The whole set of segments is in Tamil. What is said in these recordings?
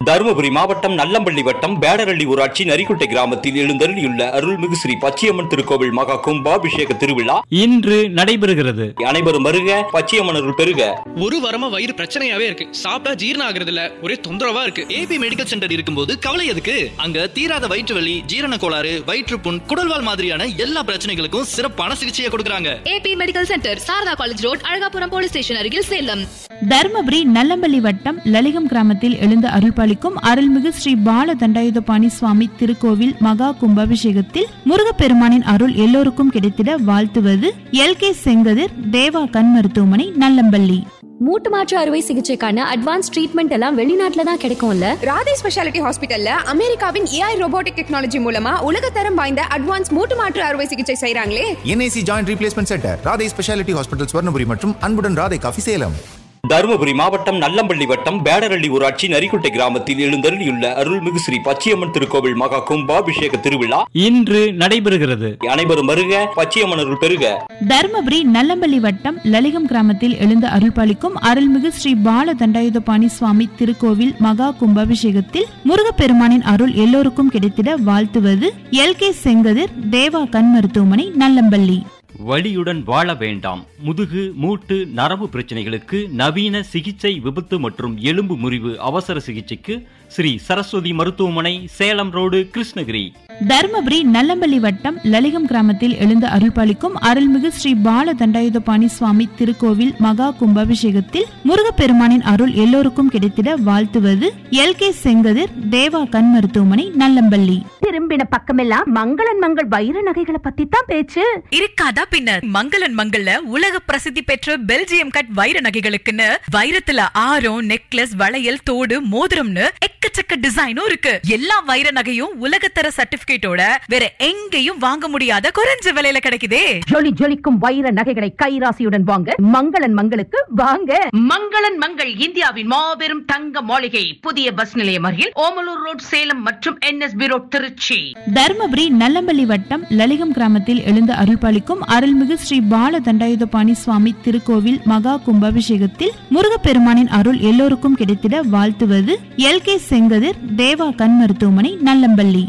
தருமபுரி மாவட்டம் நல்லம்பள்ளி வட்டம் பேடரள்ளி ஊராட்சி நரிக்குட்டை கிராமத்தில் எழுந்தருளியுள்ள அருள்மிகு ஸ்ரீ பச்சையம்மன் திருக்கோவில் மகா கும்பாபிஷேக திருவிழா இன்று நடைபெறுகிறது அனைவரும் வருக பச்சையம்மன் அருள் பெருக ஒரு வாரமா வயிறு பிரச்சனையாவே இருக்கு சாப்பிட்டா ஜீரணம் ஆகுறது இல்ல ஒரே தொந்தரவா இருக்கு ஏபி மெடிக்கல் சென்டர் இருக்கும்போது கவலை எதுக்கு அங்க தீராத வயிற்று வலி ஜீரண கோளாறு வயிற்றுப்புண் குடல்வால் மாதிரியான எல்லா பிரச்சனைகளுக்கும் சிறப்பான சிகிச்சையை கொடுக்கறாங்க A B medical centre Saradha college road Alagapuram police station அருகில் சேலம் தருமபுரி நல்லம்பள்ளி வட்டம் லலிகம் கிராமத்தில் எழுந்து அருள்பாலிக்கும் அருள்மிகு ஸ்ரீ பால தண்டாயுதபாணி சுவாமி திருக்கோவில் மகா கும்பாபிஷேகத்தில் முருகப்பெருமானின் அருள் எல்லோருக்கும் கிடைத்திட வாழ்த்துவது எல் கே செங்கதிர் தேவா கண் மருத்துவமனை நல்லம்பள்ளி மூட்டு மாற்று அறுவை சிகிச்சைக்கான அட்வான்ஸ் ட்ரீட்மெண்ட் எல்லாம் வெளிநாட்டுல தான் கிடைக்கும்ல ராதே ஸ்பெஷாலிட்டி ஹாஸ்பிட்டல்ல அமெரிக்காவின் ஏஐ ரோபோட்டிக் டெக்னாலஜி மூலமா உலகத்தரம் வாய்ந்த அட்வான்ஸ் மூட்டு மாற்று அறுவை சிகிச்சை செய்றாங்களே N I C joint replacement centre Radhai speciality hospital Swarnapuri மற்றும் அன்புடன் ராதை காஃபி சேலம் தருமபுரி மாவட்டம் நல்லம்பள்ளி வட்டம் பேடரள்ளி ஊராட்சி நரிக்குட்டை கிராமத்தில் எழுந்தருளியுள்ள அருள்மிகு ஸ்ரீ பச்சையம்மன் திருக்கோவில் மகா கும்பாபிஷேக திருவிழா இன்று நடைபெறுகிறது அனைவரும் வருக பச்சையம்மன் அருள் பெருக தருமபுரி நல்லம்பள்ளி வட்டம் லலிகம் கிராமத்தில் எழுந்து அருள்பாலிக்கும் அருள்மிகு ஸ்ரீ பால தண்டாயுதபாணி சுவாமி திருக்கோவில் மகா கும்பாபிஷேகத்தில் முருகப்பெருமானின் அருள் எல்லோருக்கும் கிடைத்திட வாழ்த்துவது எல் கே செங்கதிர் தேவா கண் மருத்துவமனை நல்லம்பள்ளி வலியுடன் வாழ வேண்டாம் முதுகு மூட்டு நரம்பு பிரச்சனைகளுக்கு நவீன சிகிச்சை விபத்து மற்றும் எலும்பு முறிவு அவசர சிகிச்சைக்கு ஸ்ரீ சரஸ்வதி மருத்துவமனை சேலம் ரோடு கிருஷ்ணகிரி தருமபுரி நல்லம்பள்ளி வட்டம் லலிகம் கிராமத்தில் எழுந்து அருள்பாலிக்கும் அருள்மிகு ஸ்ரீ பால தண்டாயுதபாணி சுவாமி திருக்கோவில் மகா கும்பாபிஷேகத்தில் முருகப்பெருமானின் அருள் எல்லோருக்கும் கிடைத்திட வாழ்த்துவது எல் கே செங்கதிர் தேவா கண் மருத்துவமனை நல்லம்பள்ளி திரும்பின பக்கமெல்லாம் மங்களன் மங்கள் வைர நகைகளை பத்தி தான் பேச்சு இருக்காதா பின்ன மங்களன் மங்கள்ல உலக பிரசித்தி பெற்ற பெல்ஜியம் கட் வைர நகைகளுக்குன்னு வைரத்துல ஆரம் நெக்லஸ் வளையல் தோடு மோதிரம்னு எக்கச்சக்க டிசைனும் இருக்கு எல்லா வைர நகையும் உலகத்தர சர்டிபிகேட்டோட வேற எங்கேயும் வாங்க முடியாத குறைஞ்ச விலையில கிடைக்குதே ஜொலி ஜொலிக்கும் வைர நகைகளை கைராசியுடன் வாங்க மங்களன் மங்களுக்கு வாங்க மங்களன் மங்கள் இந்தியாவின் மாபெரும் தங்க மாளிகை புதிய பஸ் நிலையம் அருகில் ஓமலூர் ரோட் சேலம் மற்றும் என்எஸ்பி ரோட் திருச்சி தருமபுரி நல்லம்பள்ளி வட்டம் லலிகம் கிராமத்தில் எழுந்து அருள்பாலிக்கும் அருள்மிகு ஸ்ரீ பால தண்டாயுதபாணி சுவாமி திருக்கோவில் மகா கும்பாபிஷேகத்தில் முருகப்பெருமானின் அருள் எல்லோருக்கும் கிடைத்திட வாழ்த்துவது எல் கே செங்கதிர் தேவா கண் மருத்துவமனை நல்லம்பள்ளி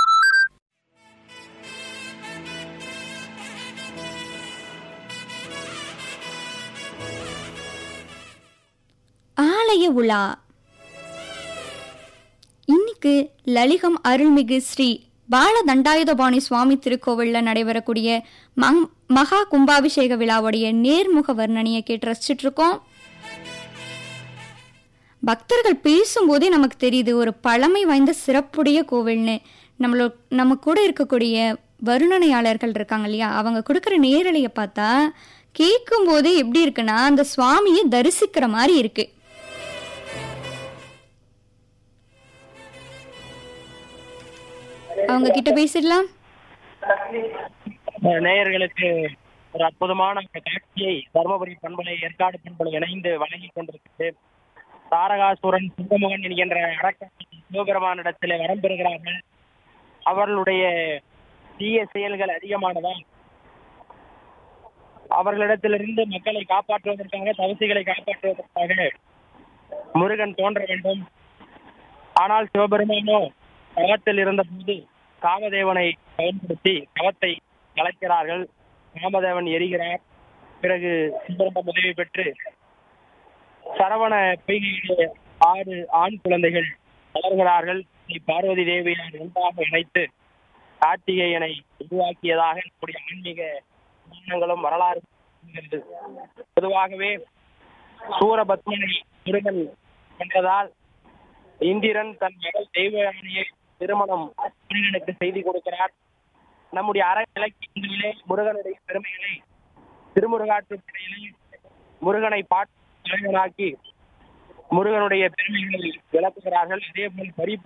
ஆலய உலா இன்னைக்கு லலிகம் அருள்மிகு ஸ்ரீ பால தண்டாயுதபாணி சுவாமி திருக்கோவிலில் நடைபெறக்கூடிய மங் மகா கும்பாபிஷேக விழாவுடைய நேர்முக வர்ணனையை கேட்டு ரசிச்சுட்டு இருக்கோம் பக்தர்கள் பேசும்போதே நமக்கு தெரியுது ஒரு பழமை வாய்ந்த சிறப்புடைய கோவில்னு நம்மளோ நம்ம கூட இருக்கக்கூடிய வருணனையாளர்கள் இருக்காங்க இல்லையா அவங்க கொடுக்குற நேரலையை பார்த்தா கேட்கும்போதே எப்படி இருக்குன்னா அந்த சுவாமியை தரிசிக்கிற மாதிரி இருக்கு அவங்க கிட்ட பேசிடலாம் நேயர்களுக்கு ஒரு அற்புதமான காட்சியை தருமபுரி பண்பலை ஏற்காடு பண்பலை இணைந்து வழங்கி கொண்டிருக்கிறது தாரகாசுரன் சிங்கமுகன் என்கின்ற அடக்க சிவபெருமானிடத்தில் வரம் பெறுகிறார்கள் அவர்களுடைய தீய செயல்கள் அதிகமானதால் அவர்களிடத்திலிருந்து மக்களை காப்பாற்றுவதற்காக தவசிகளை காப்பாற்றுவதற்காக முருகன் தோன்ற வேண்டும் ஆனால் சிவபெருமானோ தவத்தில் இருந்தபோது காமதேவனை பயன்படுத்தி தவத்தை கலைக்கிறார்கள் காமதேவன் எரிகிறார் பிறகு சிவபெருமான் உதவி பெற்று சரவண பொய்கையிலே ஆறு ஆண் குழந்தைகள் வளர்கிறார்கள் ஸ்ரீ பார்வதி தேவியார் ஒன்றாக இணைத்து கார்த்திகேயனை உருவாக்கியதாக நம்முடைய ஆன்மீக புராணங்களும் வரலாறு சொல்கிறது. பொதுவாகவே சூரபத்மனை முருகன் கொண்டதால் இந்திரன் தன் மகள் தெய்வயானியை திருமணம் முருகனுக்கு செய்தி கொடுக்கிறார் நம்முடைய அற இலக்கியங்களிலே முருகனுடைய பெருமைகளை திருமுருகாற்றுப்படையிலே முருகனை பாட்டு தலைவனாக்கி முருகனுடைய பெருமைகளை விளக்குகிறார்கள் இதே போல் பரி